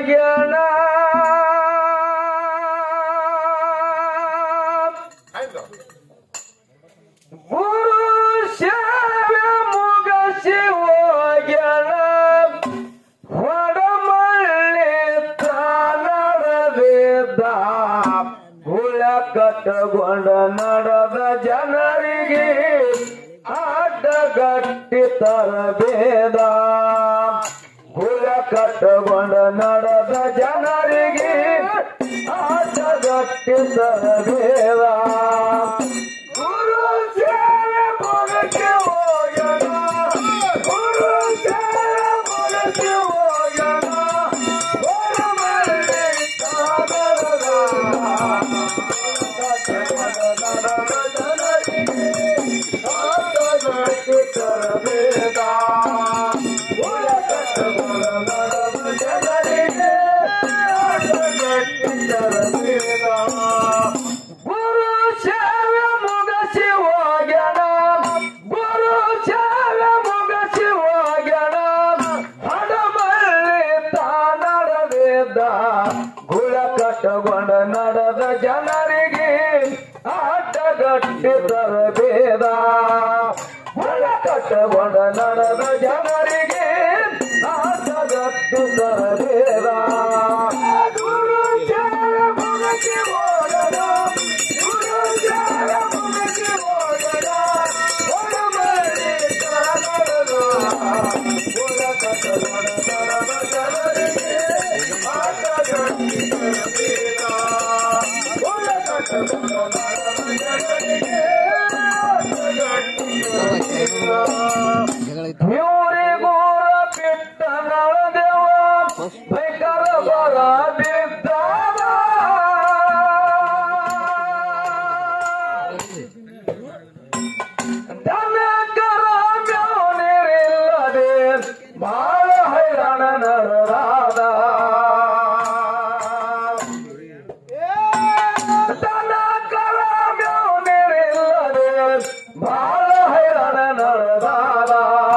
ಹೋಗ್ಯಾನ ಆಯ್ತು ಗುರು ಸೇವೆ ಮುಗಸಿ ಹೋಗ್ಯಾನ ಹೊಡಮಳ್ಳಿ ತಾನಡದಿದ್ದ ಹುಳ ಕಟ್ಟಗೊಂಡ ನಡೆದ ಜನರಿಗೆ ಅಡ್ಡಗಟ್ಟಿ ತರಬೇದ ಹುಳ ಕಟ್ಟಗೊಂಡ ನಡೆದ ಜನರಿಗೆ ಅಡ್ಡಗಟ್ಟಿ ತರಬೇದ ಗುರು ಸೇವೆ ಮುಗಿಸಿ ಹೋಗ್ಯಾನ ಗುರು ಸೇವೆ ಮುಗಿಸಿ ಹೋಗ್ಯಾನ ಹೊರಮಳ್ಳಿ ತಾನಡದ ಗುರು ಸೇವೆ ಮುಗಸಿ ಹೋಗ್ಯಾನ ಗುರು ಸೇವೆ ಮುಗಸಿ ಹೋಗ್ಯಾನ ಹಡಮಳ್ಳಿ ತಾನಡದಿದ್ದ ಗುಳ ಕಟ್ಟಗೊಂಡ ನಡೆದ ಜನರಿಗೆ ಆಟಗಟ್ಟಿ ತರಬೇದ ಗುಳ ಕಟ್ಟಗೊಂಡ ನಡೆದ ಜನರಿಗೆ ಆಟಗಟ್ಟಿ ತರಬೇದ ಗುರು ಸೇವೆ ಮುಗಸಿ ಹೋಗ್ಯಾನ ಗುರು ಸೇವೆ ಮುಗಸಿ ಹೋಗ್ಯಾನ ಹೊರಮಳ್ಳಿ ತಾನಡದ ಗುಳ ಕಟ್ಟಗೊಂಡ ನಡೆದ ಜನರಿಗೆ ಆಟಗಟ್ಟಿ ತರಬೇದ ಗುಳ ಕಟ್ಟಗೊಂಡ ನಡೆದ ಜನರಿಗೆ ಆಟಗಟ್ಟಿ ತರಬೇದ ಇವರಿಗೂರ ಬಿಟ್ಟ ನಳದೇವ ಭಯಂಕರ ಬರ ಬಿದ್ದಾಗ ದನಕರ ಮ್ಯಾವನಿರಿಲ್ಲದೆ ಬಾಳ ಹೈರಾಣ ನರರಾದ ದನಕರ ಮ್ಯಾವನಿರಿಲ್ಲದೆ ಬಾಳ ಹೈರಾಣ ನರರಾದ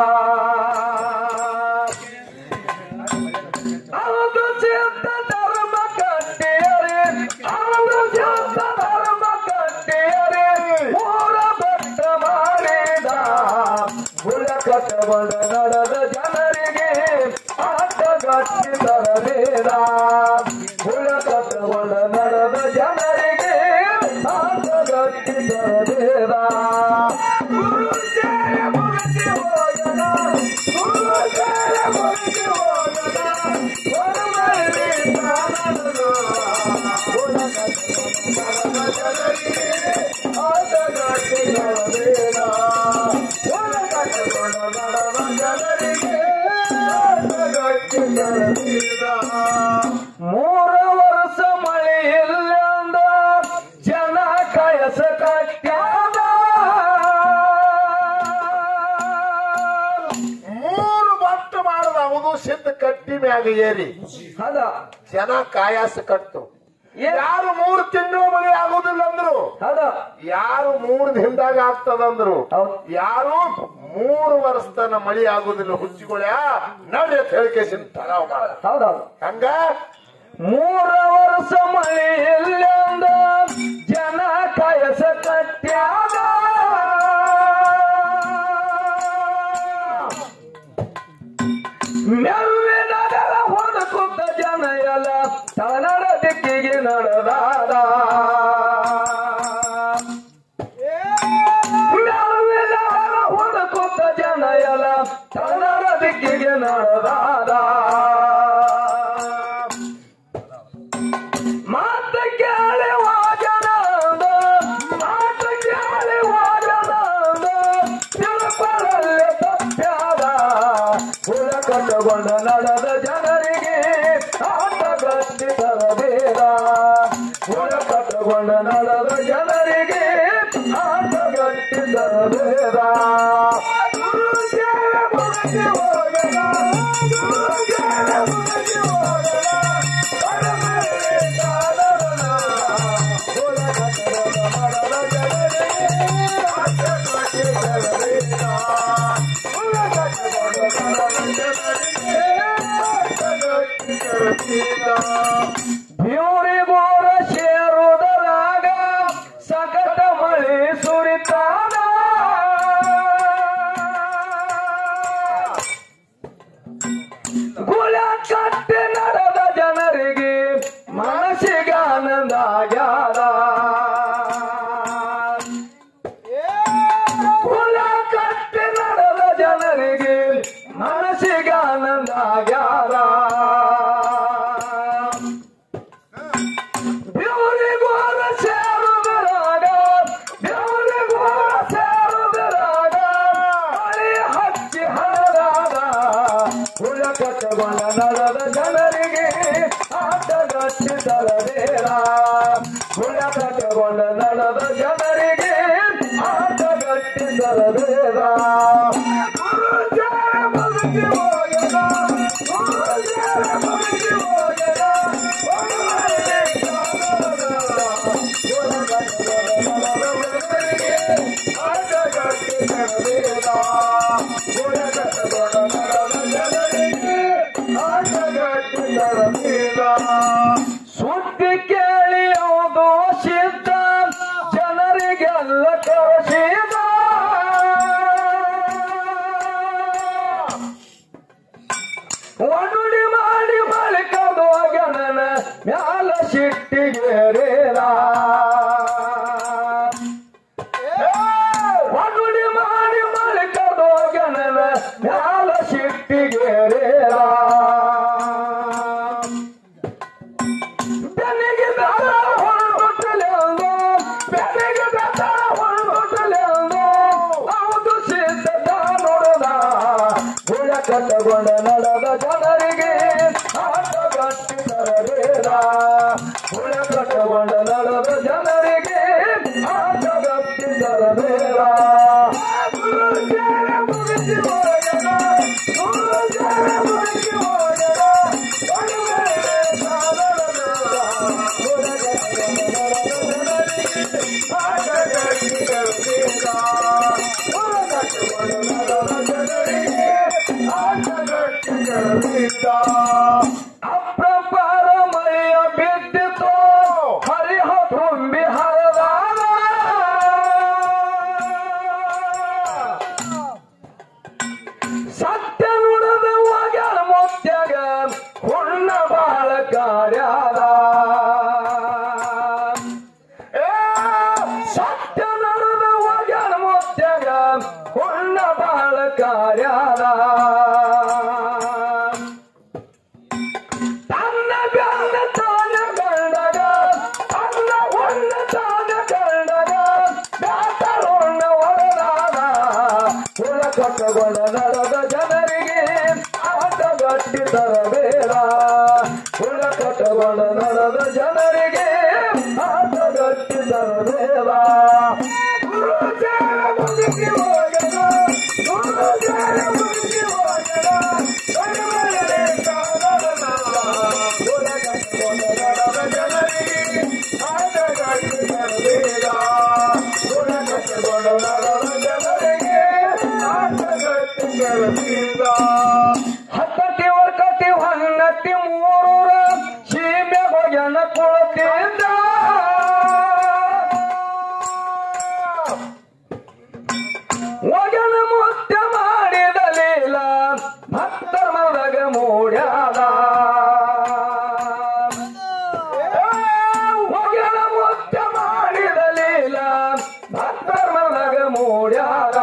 ಅವನು ಚಿತ್ತ ಧರ್ಮ ಕಟ್ಟಿಯರೆ ಅವನು ಚಿತ್ತ ಧರ್ಮ ಕಟ್ಟಿಯರೆ ಊರ ಭಕ್ತ ಮಾಡಿದ ಹುಳ ಕಟ್ಟಗೊಂಡ ನಡೆದ ಜನರಿಗೆ ಆಟಗಟ್ಟಿ ತರಬೇದ ಹುಳ ಕಟ್ಟಗೊಂಡ ನಡೆದ ಜನರಿಗೆ ಆಟಗಟ್ಟಿ ತರಬೇದ ಗುರು ಸೇವೆ ಮುಗಿಸಿ ಹೋಗನ ಗುರು ಸೇವೆ ಮುಗಿಸಿ ಹೋಗನ ಹೊರಮಳ್ಳಿ ತಾನಡದ ಹುಳ ಕಟ್ಟಗೊಂಡ ನಡೆದ ಜನರಿಗೆ ಆಟಗಟ್ಟಿ ತರಬೇದ ಹುಳ ಕಟ್ಟಗೊಂಡ ನಡೆದ ಜನರಿಗೆ ಆಟಗಟ್ಟಿ ತರಬೇದ ಮೂರು ವರ್ಷ ಮಳೆ ಇಲ್ಲಂದ ಜನ ಕಯಸ ಕಟ್ಟ್ಯಾದ ಮೂರು ಬಟ್ಟು ಮಾಡದವನು ಸಿದ್ಧ ಕಟ್ಟಿ ಮ್ಯಾಗ ಏರಿ ಅದ ಜನ ಕಾಯಾಸ ಕಟ್ಟು ಏನ್- ಯಾರು ಮೂರು ತಿಂಗಳು ಮಳೆ ಆಗುದಿಲ್ಲ ಅಂದ್ರು ಅದ ಯಾರು ಮೂರು ದಿನದಾಗ ಆಗ್ತದಂದ್ರು ಹೌದ್. ಯಾರು ಮೂರು ವರ್ಷತನ ಮಳಿ ಆಗುದಿಲ್ಲ ಹುಚ್ಚಿಗೊಳ್ಯ ನಡ್ರಿ ಅಂತ ಹೇಳಿಕೇಸಿನ ತರಾವ್ ಮಾಡ ಹೌದೌದು ಹಂಗ ಮೂರ ವರ್ಷ ಮಳೆ ಇಲ್ಲಂದ ಜನ ಕಯಸ ಕಟ್ಟ್ಯಾದ ಮೆವ್ವಿನಗರ ಹೊಡಕುತ್ತ ಜನ ಎಲ್ಲ ತನ್ನಡ ದಿಕ್ಕಿಗೆ ನಡೆದಾದ ಮೆವ್ವಿನಗರ ಹೊಡಕುತ್ತ ಜನ ಎಲ್ಲ ತನ್ನಡ ದಿಕ್ಕಿಗೆ ನಡೆದಾದ ಮಾತ ಕೇಳಿ ವಾಜನಾದ ಮಾತ ಕೇಳಿ ವಾಜನಾದ ತಿರುಪರಲ್ಲಿ ತಪ್ಪ್ಯಾದ ಹುಳ ಕಟ್ಟುಕೊಂಡ ನಡೆದ ಜನರಿಗೆ ಆಟಗಟ್ಟಿ ತರಬೇಡ ಹುಳ ಕಟ್ಟುಕೊಂಡ ನಡೆದ ಜನರಿಗೆ ಆಟಗಟ್ಟಿ ತರಬೇಡ ಗುರು ಸೇವೆ ಮುಗಿಸಿ ಹೋಗಣ ಗುರು ಸೇವೆ ಮುಗಿಸಿ ಹೋಗಣ ಜನರಿಗೆ ಬ್ಯೂರಿಗೋರ ಸೇರುವುದರಾಗ ಸಕಟ ಮಳೆ ಸುರಿತಾನ ಗುಳ ಕಟ್ಟಿ ನಡೆದ ಜನರಿಗೆ ಮನಸ್ಸಿಗೆ ಆನಂದ ಆಗ್ಯಾದ ಕುಲ ಕಟ್ಟಿ ನಡೆದ ಜನರಿಗೆ ಮನಸ್ಸಿಗೆ ಆನಂದ ಆಗ್ಯಾದ ದೇವರಿಗೋರ ಸೇರುವುದರಾಗ ದೇವರಿಗೋರ ಸೇರುವುದರಾಗ ಮಳೆ ಹಚ್ಚಿ ಹರಿದಾದ ಕುಲ ಕಟ್ಟಗೊಂಡ ನಡೆದ ಜನರಿಗೆ ಆಟಗಟ್ಟಿ ತರಬೇಡ ಕುಲ ಕಟ್ಟಗೊಂಡ ನಡೆದ ಜನರಿಗೆ ಆಟಗಟ್ಟಿ ತರಬೇಡ ಗುರುಜಾರ ಬದುಕಿ ಹೋಗದ ಗುರುಜಾರ ಬದುಕಿ ಹೋಗದ ಸುದ್ದಿ ಕೇಳಿ ಹೌದು ಸಿದ್ಧ ಜನರಿಗೆಲ್ಲ ಕಳಿಸಿದ ಒಡುಡಿ ಮಾಡಿ ಬಳಿಕದು ಗಣನ ಮ್ಯಾಲ ಸಿಟ್ಟಿಗೇರೇರ ಒಡುಡಿ ಮಾಡಿ ಬಳಿಕದು ಗಣನ ಮ್ಯಾಲ ಸಿಟ್ಟಿಗೇರೇರ ಬೆನ್ನಿಗೆ ದಾರ ಹೊರಟಲೆಂದು ಬೆನ್ನಿಗೆ ದಾರ ಹೊರಟಲೆಂದು ಹೌದು ಸಿದ್ಧ ನೋಡದ ಗುಳ ಕಟ್ಟಗೊಂಡ ನಡೆದ ಜನರಿಗೆ ಆಟಗಟ್ಟಿ ತರಬೇಡ ಗುಳ ಕಟ್ಟಗೊಂಡ ನಡೆದ ಜನರಿಗೆ ಆಟಗಟ್ಟಿ ತರಬೇಡ ಗುರುಜಾರ ಮುಗಿಸಿ ಹೋಗದ ಗುರುಜಾರ ಮುಗಿಸಿ ಹೋಗದ ಒಡವೆರೆ ಸಾಧನದ ಅಪ್ರಪಾರ ಮಳೆಯ ಬಿದ್ದಿತು ಹರಿಹ ತುಂಬಿ ಹರದಾನ ಸತ್ಯ ನುಡದ ಹೋಗ್ಯಾನ ಮುತ್ಯಾಗ ಹುಣ್ಣ ಬಾಳ ಕಾರ್ಯಾದ ಏ, ಸತ್ಯ ನಡೆದ ಹೋಗ್ಯಾನ ಮುತ್ಯಾಗ ಹುಣ್ಣ ಬಾಳ ಕಾರ್ಯಾದ ತನ್ನ ಬೆನ್ನ ತಾನ ಕಂಡಗ ತನ್ನ ಹೊನ್ನ ತಾನ ಕಂಡಗ ಬ್ಯಾಟರೊಣ್ಣ ಹೊಡೆದಾದ ಹುಳ ಕಟ್ಟಗೊಂಡ ನಡೆದ ಜನರಿಗೆ ಆಟಗಟ್ಟಿ ತರಬೇಡ ಹುಳ ಕಟ್ಟಗೊಂಡ ನಡೆದ ಜನರಿಗೆ ಆಟಗಟ್ಟಿ ತರಬೇಡ ಗುರುಜಾರ ಮುಗಿಸಿ ಹೋಗದ ಗುರುಜಾರ ಮುಗಿಸಿ ಹೋಗದ ಕಡಿಮೆ ಕಾಲದ ಹುಳ ಕಟ್ಟಗೊಂಡ ನಡೆದ ಜನರಿಗೆ ಆಟಗಟ್ಟಿ ತರಬೇಡ ಹುಳ ಕಟ್ಟಗೊಂಡ ನಡೆದ ಜನರಿಗೆ ಆಟಗಟ್ಟಿ ತರಬೇಡ ಹತ್ತತಿ ವರ್ಕತಿ ಹೊನ್ನತಿ ಮೂರೂರ ಸೀಮೆ ಹೋಗ್ಯಾನ ಕುಳತಿದ್ದ ಒಗನ ಮುತ್ಯ ಮಾಡಿದ ಲೀಲ ಭಕ್ತರ ಮನದಾಗ ಮೂಡ್ಯಾದ ಒಗನ ಮುತ್ಯ ಮಾಡಿದ ಲೀಲ ಭಕ್ತರ ಮನದಾಗ ಮೂಡ್ಯಾದ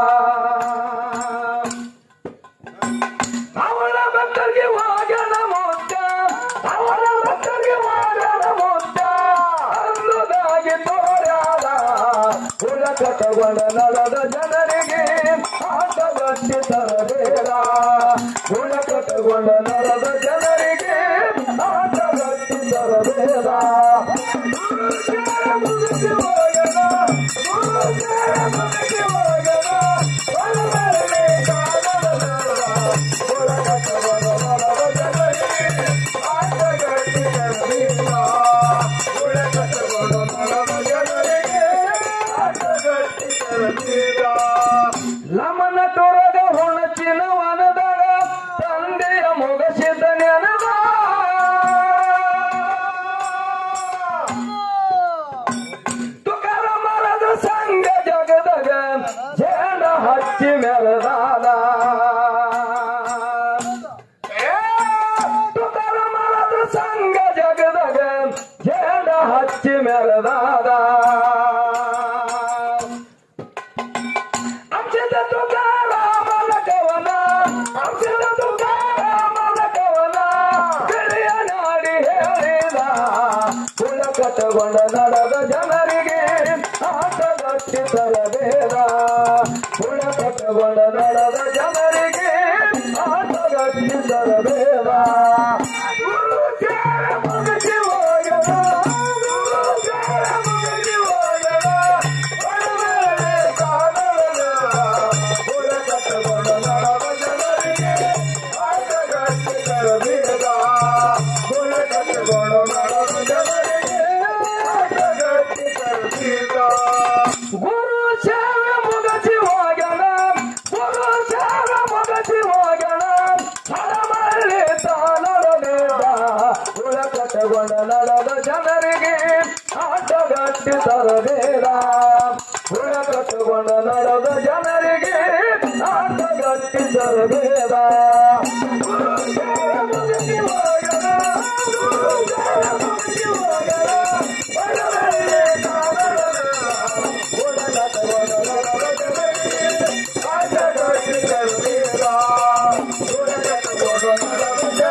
ಅವಳ ಭಕ್ತರಿಗೆ ವಾಗನ ಮುತ್ತ ಅವಳ ಭಕ್ತರಿಗೆ ವಾಗನ ಮುತ್ತ ಅನ್ನದಾಗಿ ತೋರ್ಯಾದ ಹುಳ ಕಟ್ಟಗೊಂಡ ನಡೆದ ಜನರಿಗೆ ಆಟಗಟ್ಟಿ ತರಬೇಡ ಹುಳ ಕಟ್ಟಗೊಂಡ ನಡೆದ ಜನರಿಗೆ ಆಟಗಟ್ಟಿ ತರಬೇಡ ಗುರುಜಾರ ಮುಗಿಸಿ ಹೋಗದ ಗುರುಜಾರ ಮುಗಿಸಿ ಹೋಗದ ಒಳಬರಲಿ ಕಾಣದ ಹುಳ ಕಟ್ಟಗೊಂಡ ನಡೆದ ಜನರಿಗೆ ಆಟಗಟ್ಟಿ ತರಬೇಡ ಹುಳ ಕಟ್ಟಗೊಂಡ ನಡೆದ ಜನರಿಗೆ ಆಟಗಟ್ಟಿ ತರಬೇಡ ಲಮನ ತೊರಗ ಹೊಣಚಿನ ವನದಾಗ ತಂದೆಯ ಮೊಗಸಿದ ನೆನದ ಮೆರೆದಾದ ಅಂಶದ ತುಕಾರಾಮನ ಕವನ ಅಂಶದ ತುಕಾರಾಮನ ಕವನ ಗೆಳೆಯ ನಾಡಿ ಹೇಳಿದ ಕುಲ ಕಟ್ಟಗೊಂಡ ನಡೆದ ಜನರಿಗೆ ಆಟಗಟ್ಟಿ ತರಬೇದ ಕುಲ ಕಟ್ಟಗೊಂಡ ನಡೆದ ಜನರಿಗೆ ಆಟಗಟ್ಟಿ ತರಬೇದ ಗುರು ಸೇವೆ ಮುಗಿಸಿ ಹೋಗದ ಗುರು ಸೇವೆ ಮುಗಿಸಿ ಹೋಗದ ಒಡವೆಲೆ ಕಾಣದ ಕುಲ ಕಟ್ಟಗೊಂಡ ನಡೆದ ಜನರಿಗೆ ಆಟಗಟ್ಟಿ ತರಬೇದ ಕುಲ ಕಟ್ಟಗೊಂಡ ನಡೆದ ಜನರಿಗೆ ಆಟಗಟ್ಟಿ ತರಬೇದ ಗುರು ಸೇವೆ ಮುಗಿಸಿ ಹೋಗಣ ಗುರು ಸೇವೆ ಮುಗಿಸಿ ಹೋಗಣ ಹರಮಳ್ಳಿ ತಾನಡಬೇಡ ಕುಲ ಕಟ್ಟಗೊಂಡ ನಡೆದ ಜನರಿಗೆ ಆಟಗಟ್ಟಿ ತರಬೇಡ ಕುಲ ಕಟ್ಟಗೊಂಡ ನಡೆದ ಜನರಿಗೆ ಆಟಗಟ್ಟಿ ತರಬೇಡ ಗುರು ಸೇವೆ ಮುಗಿಸಿ ಹೋಗಣ ಗುರು ಸೇವೆ ಮುಗಿಸಿ ಹೋಗಣ ಹರಮಳ್ಳಿ ತಾನಡಬೇಡ ಗುರು